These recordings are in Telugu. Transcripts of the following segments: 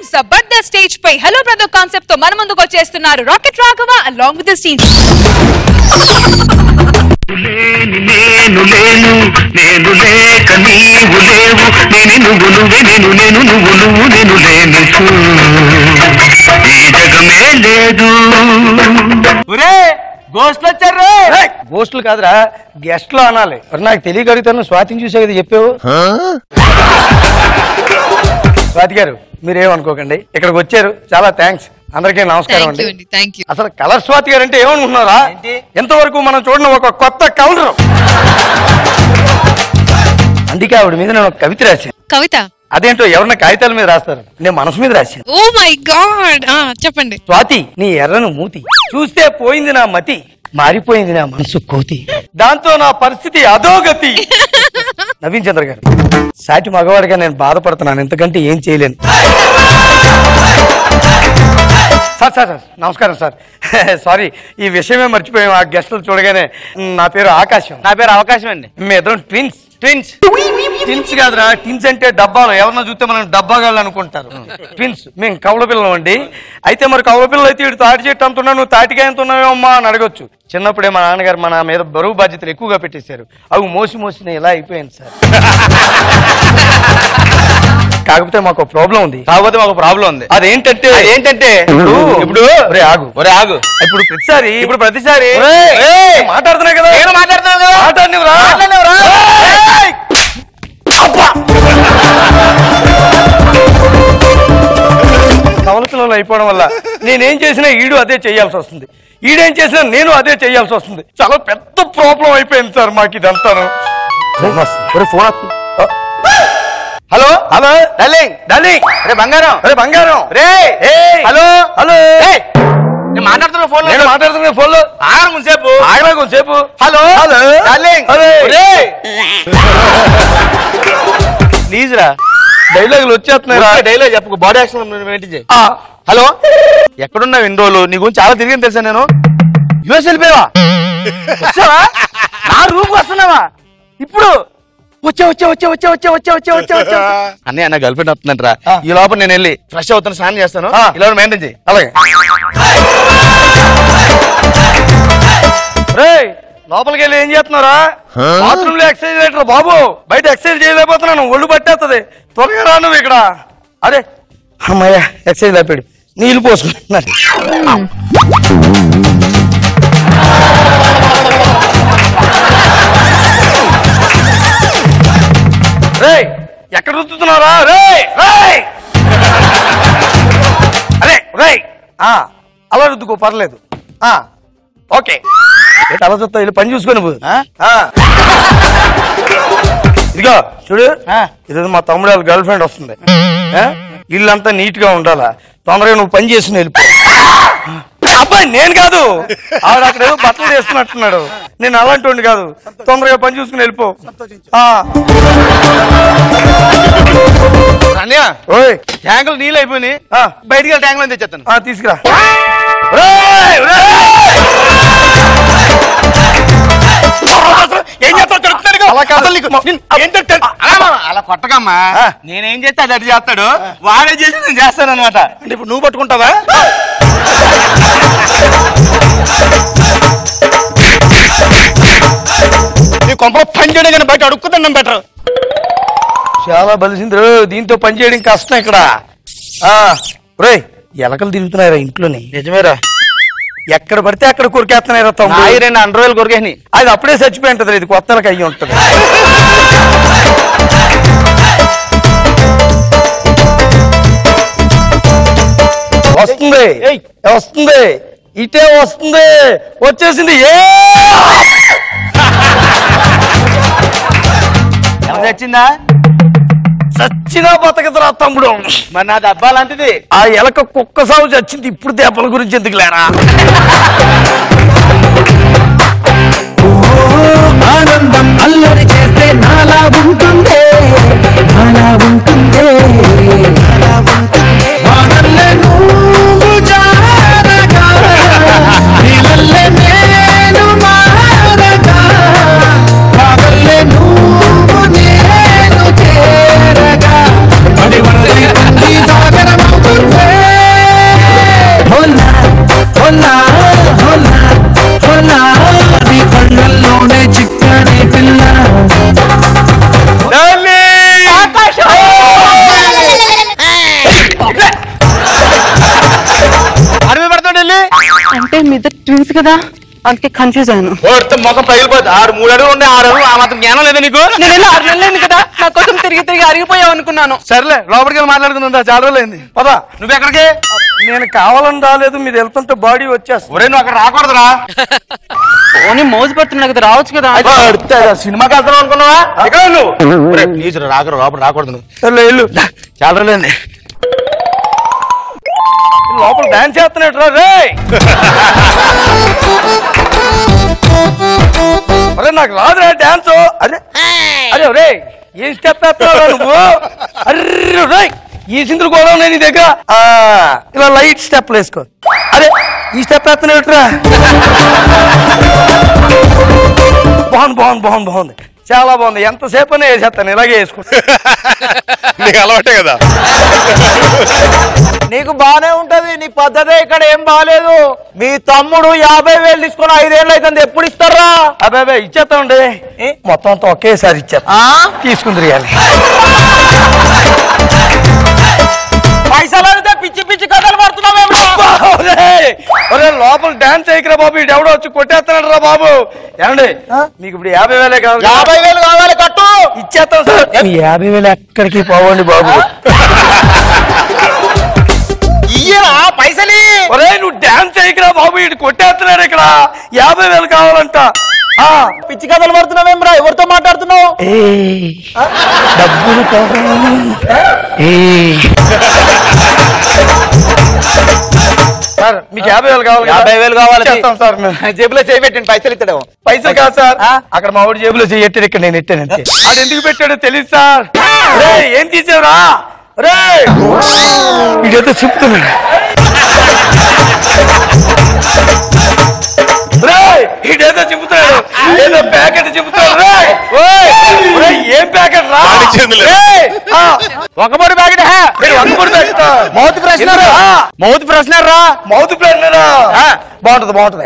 జబర్దస్త్ స్టేజ్ పై హలో బ్రదర్ కాన్సెప్ట్ తో మన ముందుకు వచ్చేస్తున్నారు rocket Raghava along with this team లేని నేను లేను నేను లేక నీవు లేవు నేను నువ్వు నువ్వే నేను నేను నువ్వు నువ్వు నేను లేను ఈ జగమే లేదు ఒరే గోస్ట్లు వచ్చారు గోస్టులు కాదురా గెస్ట్లు అనాలి మరి నాకు తెలియక అడుగుతాను స్వాతిని చూసే కదా చెప్పావు స్వాతి గారు మీరేమనుకోకండి ఇక్కడికి వచ్చారు చాలా థ్యాంక్స్ అందరికీ నమస్కారం థ్యాంక్ యూ అండి అండి థ్యాంక్ యూ అసలు కలర్ స్వాతి గారు అంటే ఏమనుకుంటున్నారా ఏంటి? ఎంతవరకు మనం చూడని ఒక కొత్త కలర్ అందుకే ఆవిడ మీద నేను ఒక కవిత రాశాను కవిత అదేంటో ఎవరన్నా కాగితాల మీద రాస్తారు నేను మనసు మీద రాశాను ఓ మై గాడ్ చెప్పండి స్వాతి నీ ఎర్రను మూతి చూస్తే పోయింది నా మతి మారిపోయింది నా మనసు కోతి దాంతో నా పరిస్థితి అధోగతి నవీన్ చంద్ర గారు సాటి మగవాడిగా నేను బాధపడుతున్నాను ఎంతకంటే ఏం చేయలేను సార్ సార్ సార్ నమస్కారం సార్ సారీ ఈ విషయమే మర్చిపోయాం ఆ గెస్టులు చూడగానే నా పేరు ఆకాశం నా పేరు అవకాశం అండి మీ ఇద్దరం ట్విన్స్ ట్విన్స్ ట్విన్స్ కాదురా ట్విన్స్ అంటే డబ్బాలు ఎవరన్నా చూస్తే మనం డబ్బాగాళ్ళు అనుకుంటారు ట్విన్స్ మేము కవల పిల్లలు అండి అయితే మరి కవల పిల్లలు అయితే ఇటు తాటి చెట్టు అంటున్నా నువ్వు తాటికాయ అంటున్నావే అమ్మా అని అడగొచ్చు చిన్నప్పుడే మా నాన్నగారు మన మీద బరువు బాధ్యతలు ఎక్కువగా పెట్టేశారు అవి మోసి మోసి నేను ఇలా అయిపోయాను సార్ కాకపోతే మాకు ప్రాబ్లం ఉంది కాకపోతే మాకు ప్రాబ్లం ఉంది అదేంటంటే ఏంటంటే ఇప్పుడు ఇప్పుడు ఒరే ఆగు ఒరే ఆగు ఇప్పుడు ప్రతిసారి ఇప్పుడు ప్రతిసారి ఒరేయ్, ఏయ్, మాట్లాడుతున్నా కదా నేను మాట్లాడుతున్నాను కదా మాట్లాడినవురా? మాట్లాడినవురా? ఏయ్! అబ్బా! కవల పిల్లలు అయిపోవడం వల్ల నేనేం చేసినా ఈడు అదే చేయాల్సి వస్తుంది ఈడేం చేసినా నేను అదే చేయాల్సి వస్తుంది చాలా పెద్ద ప్రాబ్లం అయిపోయింది సార్ మాకు ఇదంతాను phone hello hello darling darling రే బంగారం అరే బంగారం రే ఏయ్! హలో హలో ఏయ్, నేను మాట్లాడుతున్నా ఫోన్ నేను మాట్లాడుతున్నా ఫోన్ లో ఆగను కొంచెంసేపు ఆగరా కొంచెంసేపు హలో హలో డార్లింగ్ అరే ఒరేయ్. ప్లీజ్ రా డైలాగులు వచ్చేస్తున్నాయి రా డైలాగ్ చెప్పు బాడీ యాక్షన్ మెయింటైన్ చేయి ఆ, హలో ఎక్కడున్నావు ఇన్ని రోజులు నీ గురించి చాలా తిరిగి తెలుసా నేను యుఎస్ వెళ్ళిపోయావా వచ్చావా నా రూమ్ వస్తున్నావా ఇప్పుడు వచ్చా వచ్చా వచ్చా వచ్చా వచ్చా వచ్చా వచ్చా వచ్చా వచ్చా అన్నయ్య నా గర్ల్ ఫ్రెండ్ వస్తుందంటరా ఆ. ఈ లోపల నేను వెళ్ళి ఫ్రెష్ అవుతాను స్నానం చేస్తాను ఆ. ఈ లోపల మెయింటైన్ చేయి అలాగే రేయ్ లోపలికి వెళ్ళి ఏం చేస్తున్నారా బాత్రూమ్ లో ఎక్సర్సైజ్ చేయట్రా బాబు బయట ఎక్సర్సైజ్ చేయలేకపోతున్నాను ఒళ్ళు పట్టేస్తుంది త్వరగా రా నువ్వు ఇక్కడ అరే అమ్మయ్య ఎక్సర్సైజ్ లేపాడు నీళ్ళు పోసుకుంటున్నారు రేయ్ ఎక్కడ రుద్దుతున్నారా రేయ్ రేయ్ అరే రేయ్ ఆ, అలా రుద్దుకో పర్లేదు ఆ, ఓకే ఏంటి అలా చూస్తా వెళ్ళి పని చూసుకో నువ్వు ఆ? ఆ. ఇదిగో చూడు ఆ. ఇది మా తమ్ముడు వాళ్ళ గర్ల్ ఫ్రెండ్ వస్తుంది ఆ? ఇల్లంతా నీట్ గా ఉండాలా తొందరగా నువ్వు పని చేసుకుని వెళ్ళిపో అబ్బాయి నేను కాదు ఆవిడ అక్కడ ఏదో బట్టలు చేస్తున్నట్టున్నాడు నేను అలాంటి కాదు తొందరగా పని చూసుకుని వెళ్ళిపో ఆ. అన్నయ్య ఓయ్ ట్యాంకులు నీళ్ళు అయిపోయినాయి ఆ. బయటికి వెళ్ళి ట్యాంకులో తెచ్చేస్తాను ఆ, తీసుకురా ఒరేయ్, ఒరేయ్! ఏం చేస్తావు చెప్తాను అలా కాదు. అసలు నీకు నిన్ను- ఏంటంటే అలా మామ, అలా కొట్టకమ్మా ఆ. నేనేం చేస్తే అది అటు చేస్తాడు వాడే చేసి నేను చేస్తాను అనమాట అంటే ఇప్పుడు నువ్వు పట్టుకుంటావా నీ కొంపలో పని చేయడం కానీ బయట అడుక్కుతాను బెటర్ చాలా బలిసింది రో. దీంతో పని చేయడం కష్టం ఇక్కడ ఆ రేయ్ ఎలకలు తిరుగుతున్నాయిరా ఇంట్లోని నిజమేరా ఎక్కడ పడితే అక్కడ కొరికేస్తున్నాయిరా తమ్ముడు నాయి రెండు అండర్ వేలు కొరికేసినాయి అది అప్పుడే చచ్చిపోయి ఉంటది ఇది కొత్తలకు అయ్యి ఉంటది వస్తుంది ఏయ్. వస్తుంది ఇటే వస్తుంది వచ్చేసింది ఏ ఎవరు తెచ్చిందా చచ్చినా బతకదురా తమ్ముడు మరి నా డబ్బా లాంటిది ఆ ఎలక కుక్క సాగు చచ్చింది ఇప్పుడు దేపల గురించి ఎందుకు లేరా ఆనందం అల్లరి చేస్తే నాలా ఉంటుందే నాలా ఉంటుందే వానల్లే నువ్వు జారగా, నీళ్ళల్లే నేను మారగా, వాగల్లే నువ్వు నేను చేరగా, అది వరదై ఉంది సాగరమవుతుంది ట్విన్స్ కదా అందుకే కన్ఫ్యూజ్ అయ్యాను ఓడితే ముఖం పగిలిపోతుంది ఆరు మూడు అడుగులు ఉండే ఆరు అడుగులు ఆ మాత్రం జ్ఞానం లేదా నీకు నేను వెళ్ళి ఆరు నెలలైంది కదా నా కోసం తిరిగి తిరిగి అరిగిపోయావు అనుకున్నాను సర్లే లోపలికి వెళ్ళి మాట్లాడుకుందా చాలా రోజులైంది పదా నువ్వు ఎక్కడికి నేను కావాలని రాలేదు మీరు వెళ్తుంటే బాడీ వచ్చేస్తుంది ఒరే నువ్వు అక్కడ రాకూడదురా ఓనీ మోజు పడుతున్నా కదా రావచ్చు కదా ఓడితే సినిమాకి వెళ్తాను అనుకున్నావా ఎక్కడ నువ్వు ఒరే, ప్లీజ్ రా, రాకరు లోపల రాకూడదు నువ్వు సర్లే వెళ్ళు చాలా రోజులైంది లోపల డాన్స్ చేస్తున్నట్టు రే అరే నాకు రాదురా డాన్స్ అరే అరే రే ఏం స్టెప్ వేస్తున్నావు నువ్వు అర్రే రే ఈ సిందులు కూడా ఉన్నాయి నీ దగ్గర ఆ, ఇలా లైట్ స్టెప్ వేసుకో అరే ఈ స్టెప్ వేస్తున్నట్టురా బాగుంది బాగుంది బాగుంది బాగుంది చాలా బాగుంది ఎంతసేపు అయినా వేసేస్తాను ఇలాగే వేసుకుంటా నీకు అలవాటే కదా నీకు బానే ఉంటది నీ పద్ధతి ఇక్కడ ఏం బాగాలేదు మీ తమ్ముడు యాభై వేలు తీసుకుని ఐదేళ్ళు అయితే ఎప్పుడు ఇస్తారా అబ్బాయి ఇచ్చేస్తామండి మొత్తం అంతా ఒకేసారి ఇచ్చేస్తా తీసుకుంది రియాలి పైసలు అడిగితే పిచ్చి పిచ్చి కథలు పడుతున్నావేమో ఒరే లోపల డాన్స్ చేయకరా బాబు ఇటు ఎవడో వచ్చి కొట్టేస్తున్నాడు రా బాబు ఏమండి మీకు ఇప్పుడు యాభై వేలే కావాలి కదా? యాభై వేలు కావాలి కట్టు ఇచ్చేస్తాం సార్ మీ యాభై వేలు ఎక్కడికి పోవండి బాబు ఇయ్యరా పైసలు ఒరే నువ్వు డాన్స్ చేయకరా బాబు ఇటు కొట్టేస్తున్నాడు ఇక్కడ యాభై వేలు కావాలంట ఆ, పిచ్చి కథలు పడుతున్నావేమ్రా ఎవరితో మాట్లాడుతున్నావు ఏయ్, డబ్బులు కావాలి ఏయ్. సార్ మీకు యాభై వేలు కావాలి కదా? యాభై వేలు కావాలి ఇచ్చేస్తాం సార్ మేము జేబులో చేయి పెట్టండి పైసలు ఇస్తాడేమో పైసలు కాదు సార్ అక్కడ మా ఊడి జేబులో చెయ్యట్టాడు ఇక్కడ నేను ఎట్టాను అంతే అది ఎందుకు పెట్టాడో తెలియదు సార్ రే ఏం తీసావురా రే ఇదేదో చెప్తున్నాడు రే ఇదేదో చెబుతాడు ఏదో ప్యాకెట్ చెబుతాడు రే ఓయ్, ఒరేయ్, ఏం ప్యాకెట్ రా వాడికి చెందలేదు. రేయ్, ఆ, ఒకబడి ప్యాకెట్ హే మీరు వంగపూడి ప్యాకెట్ మౌత్ ఫ్రెషనర్ ఆ, మౌత్ ఫ్రెషనర్ రా మౌత్ ప్లానరా బాగుంటది బాగుంటది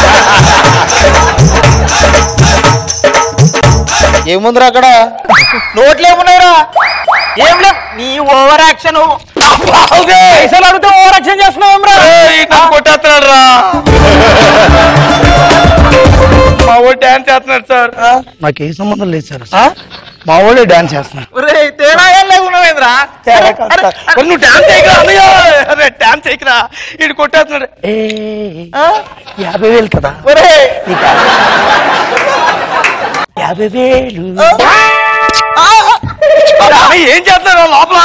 ఏముందిరా అక్కడ నోట్లు ఏమున్నాయిరా ఏం లేవు నీ ఓవర్ యాక్షన్ పైసలు అడిగితే ఓవర్ యాక్షన్ చేస్తున్నావు కొట్టేస్తున్నాడు రా మా వాడు డాన్స్ చేస్తున్నాడు సార్ నాకు ఏ సంబంధం లేదు సార్ మా వాడే డాన్స్ చేస్తున్నాడు తేడా ఏం లేకున్నావేంద్రా మరి నువ్వు డాన్స్ చేయకరా అన్నయ్య అరే డాన్స్ చేయకరా ఇటు కొట్టేస్తున్నాడు ఏ యాభై వేలు కదా నీకు యాభై వేలు అరే అన్నయ్య ఏం చేస్తున్నాడు లోపల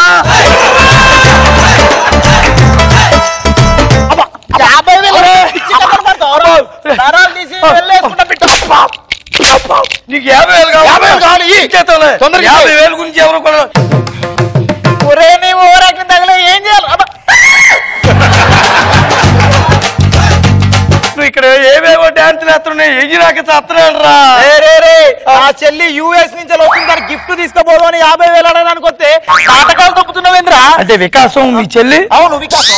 యాభై వేలు అరే. పిచ్చి కథలు పడతావు నరాలు తీసి వెళ్ళేసుకుంటా పెట్టు నీకు యాభై వేలు కావాలి యాభై వేలు కావాలి, ఇయ్యి. ఇచ్చేస్తానులే. తొందరగా యాభై ఇయ్యి. వేలు గురించి ఎవరు కూడా ఒరే నీ ఓవర్ యాక్షన్ తగలే ఏం చేయాలి అబ్బా. నువ్వు ఇక్కడ ఏవేవో డాన్స్ వేస్తున్నాయి ఎగి రాక చేస్తున్నాడు రా రే, రే, రే, ఆ చెల్లి యూఎస్ నుంచి వచ్చింది దానికి గిఫ్ట్ తీసుకోబోదు అని యాభై వేలు అడగడానికి వస్తే నాటకాలు తప్పుతున్నావేంద్రా అంటే వికాసం మీ చెల్లి అవును వికాసం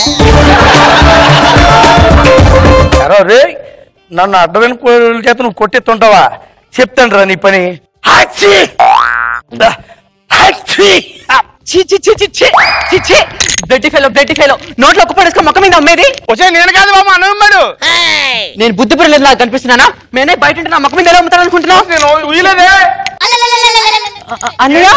ఎరా రే నన్ను అడ్డమైన కోళ్ళ చేత నువ్వు కొట్టెత్తుంటావా చెప్తాను రా నీ పని హాక్సీ! దా, హాక్సీ! చి చి చి చి చి చి చి బ్లడ్ ఫెలో బ్లడ్ ఫెలో నోట్లో ఒక్క పడేసుకొని మొక్క మీద అమ్మేది వచ్చే నేను కాదు బాబు అన్నమ్మాడు నేను బుద్ధి పడలేదు నాకు కనిపిస్తున్నానా నేనే బయట ఉంటే నా మొక్క మీద ఎలా అమ్ముతాను అనుకుంటున్నావు నేను ఉయ్యలేదే అన్నయ్య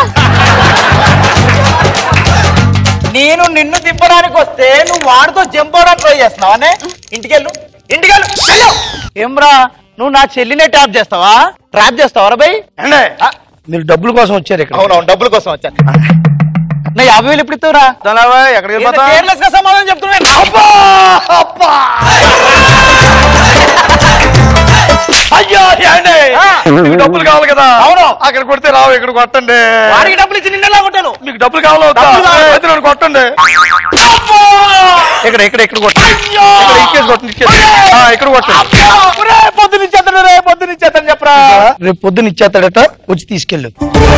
నేను నిన్ను తిప్పడానికి వస్తే నువ్వు వాడితో జంపోవడానికి ట్రై చేస్తున్నావా అనే ఇంటికెళ్ళు ఇంటికెళ్ళు వెళ్ళు. ఏమ్రా నువ్వు నా చెల్లినే ట్యాప్ చేస్తావా ట్రాప్ చేస్తావా బై ఏండే? మీరు డబ్బుల కోసం వచ్చారు ఇక్కడ అవునవును డబ్బుల కోసం వచ్చా నా యాభై వేలు ఎప్పుడు ఇస్తావురా ఎక్కడికి కేర్లెస్ గా సమాధానం చెప్తున్నా అబ్బా! అబ్బా! అయ్యో ఏండి? మీకు డబ్బులు కావాలి కదా అవును. అక్కడ కొడితే రావు ఇక్కడ కొట్టండి వాడికి డబ్బులు ఇచ్చి నిన్నలా కొట్టాను మీకు డబ్బులు కావాలా వద్దా? డబ్బులు కావాలి. అయితే నన్ను కొట్టండి ఇక్కడ ఇక్కడ ఇక్కడ కొట్టండి ఇక్కడ ఇచ్చేసి కొట్టండి ఇచ్చేసి. ఆ, ఇక్కడ కొట్టండి పొద్దున ఇచ్చేస్తాను రే పొద్దున ఇచ్చేస్తాను చెప్పరా రేపు పొద్దున్న ఇచ్చేస్తాడట వచ్చి తీసుకెళ్ళు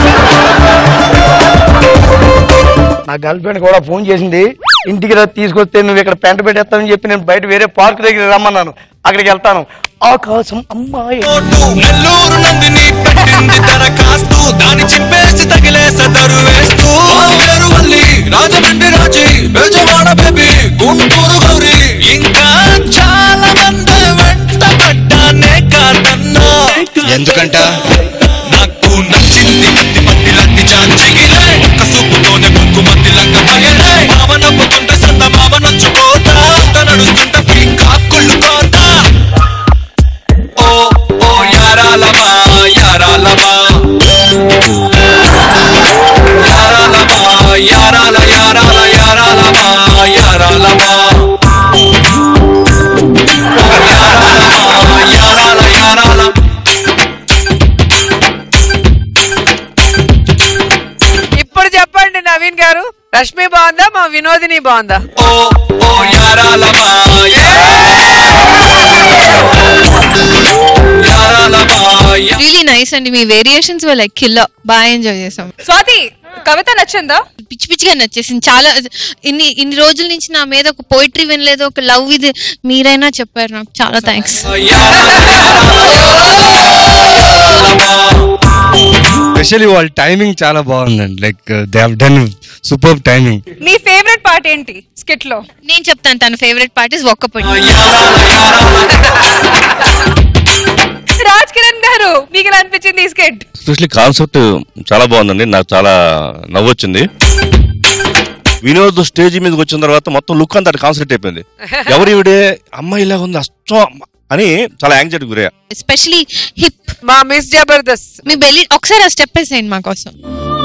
నా గర్ల్ ఫ్రెండ్ కూడా ఫోన్ చేసింది ఇంటికి రా తీసుకొస్తే నువ్వు ఇక్కడ పెంట పెట్టేస్తానని చెప్పి నేను బయట వేరే పార్క్ దగ్గర రమ్మన్నాను అక్కడికి వెళ్తాను ఆకాశం అమ్మాయి నెల్లూరు నందిని పెట్టింది దరఖాస్తు దాని చింపేసి తగిలేస దరువేస్తూ పేరు వల్లి రాజమండ్రి రాజీ బెజవాడ బేబీ గుంటూరు గౌరీ ఇంకా చాలా మంది వెంట ఎందుకంట నాకు నచ్చింది మట్టి మట్టి లట్టి చాంచిగిలే ఒక్క సూపుతోనే ముక్కు మట్టి లంక పగలే మామ నవ్వుకుంటే సత్త మామ నచ్చుకోతా నడుస్తుంటే ఇంకా కుళ్ళుకోతా ఓ ఓ యారాలమా యారాలమా యారాలమా యారాల యారాల యారాలమా యారాలమా యారాలమా యారాల యారాల ఇప్పుడు చెప్పండి నవీన్ గారు రష్మి బాగుందా మా వినోదిని బాగుందా ఓ ఓ యారాలమా యారాలమా రియలీ నైస్ అండి మీ వేరియేషన్స్ లైక్ కిల్లో బాగా ఎంజాయ్ చేసాం స్వాతి కవిత నచ్చిందా పిచ్చి పిచ్చిగా నచ్చేసింది చాలా ఇన్ని ఇన్ని రోజుల నుంచి నా మీద ఒక పోయిటరీ వినలేదు ఒక లవ్ ఇది మీరైనా చెప్పారు నాకు చాలా థ్యాంక్స్ స్పెషల్లీ వాళ్ళ టైమింగ్ చాలా బాగుందండి like they have done super timing నీ ఫేవరెట్ పార్ట్ ఏంటి స్కిట్ లో నేను చెప్తాను తన ఫేవరెట్ పార్టీస్ ఒక్క పొడి రాజ్ కిరణ్ గారు మీకు ఎలా అనిపించింది ఈ స్కిట్ ఎస్పెషల్లీ కాన్సెప్ట్ చాలా బాగుందండి నాకు చాలా నవ్వొచ్చింది వినోద్ స్టేజ్ మీదకి వచ్చిన తర్వాత మొత్తం లుక్ అంతా కాన్సెప్ట్ అయిపోయింది ఎవరు ఈవిడే అమ్మాయి ఇలా ఉంది అష్టం అని చాలా యాంగ్జైటీ గురయ్యా ఎస్పెషలీ హిప్ మా మిస్ జబర్దస్త్ మీ బెల్లి ఒకసారి ఆ స్టెప్ వేసేయండి మా కోసం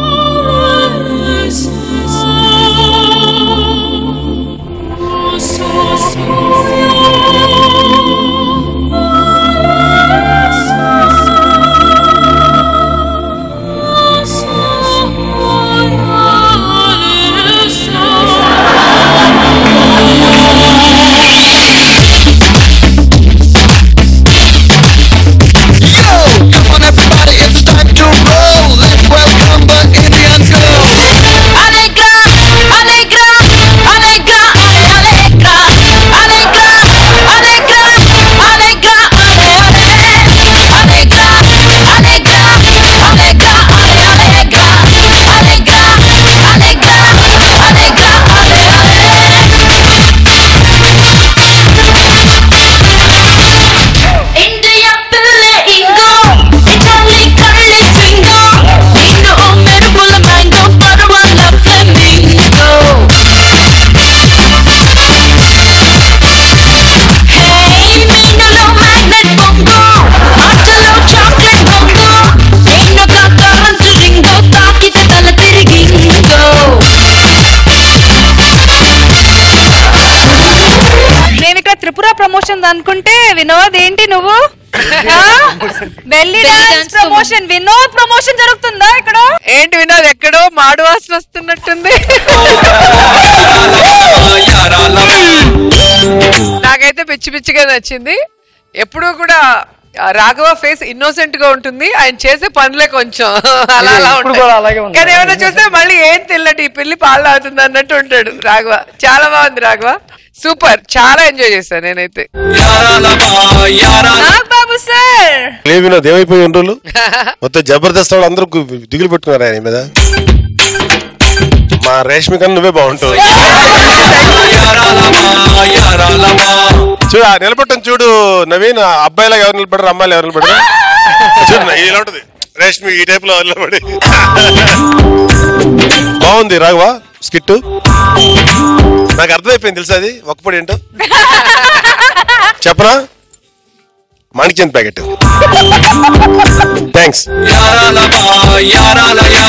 Come on everybody, it's time to roll. Let's welcome the Indian girl. Alegra, alegra, alegra, alegra, alegra, alegra, alegra, alegra, alegra, alegra, alegra, alegra, alegra, alegra, India పిల్లే ఇంగో ఇటాలీ కళ్ళే స్వింగో నిన్ను మెరుపుల మ్యాంగో పర్వాల ఫ్లెమింగో హే మీనులో మ్యాగ్నెట్ బొంగో ఆటలో చాక్లెట్ బొంగో నేను కరెంట్ రింగో తాకితే తల తిరిగింగో నేను ఇక్కడ త్రిపుర ప్రమోషన్ అనుకుంటే వినోద్ ఏంటి నువ్వు ఆ? Belly dance promotion Vinod promotion జరుగుతుందా ఇక్కడ ఏంటి వినోద్ ఎక్కడో మాడు వాసన వస్తున్నట్టుంది నాకైతే పిచ్చి పిచ్చిగా నచ్చింది ఎప్పుడూ కూడా ఆ రాఘవ ఫేస్ ఇన్నోసెంట్ గా ఉంటుంది ఆయన చేసే పనులే కొంచెం అలా అలా ఇప్పుడు ఉంటాయి కూడా అలాగే ఉంది. కానీ ఏమైనా చూస్తే మళ్ళీ ఏం తెల్లటి ఈ పిల్లి పాలు అవుతుంది అన్నట్టు ఉంటాడు రాఘవ చాలా బాగుంది రాఘవ సూపర్ చాలా ఎంజాయ్ చేశాను నేనైతే నాగ్ బాబు సార్ ఏ వినోద్ ఏమైపోయి ఎన్ని రోజులు మొత్తం జబర్దస్త్ వాళ్ళు అందరూ గు- దిగులు పెట్టుకున్నారు ఆయన మీద మా రేష్మి కన్నా నువ్వే బాగుంటావు చూడు ఆ నిలబట్టం చూడు నవీన్ ఆ అబ్బాయిలాగా ఎవరు నిలబడరు అమ్మాయిలు ఎవరు నిలబడరు చూడు నా ఇలా ఉంటది రేష్మి ఈ టైప్ లో నిలబడి బాగుంది రాఘవా స్కిట్ నాకు అర్థమైపోయింది తెలుసా అది ఒక్కపడి ఏంటో చెప్పరా మాణిక్యంత్ ప్యాకెట్ థ్యాంక్స్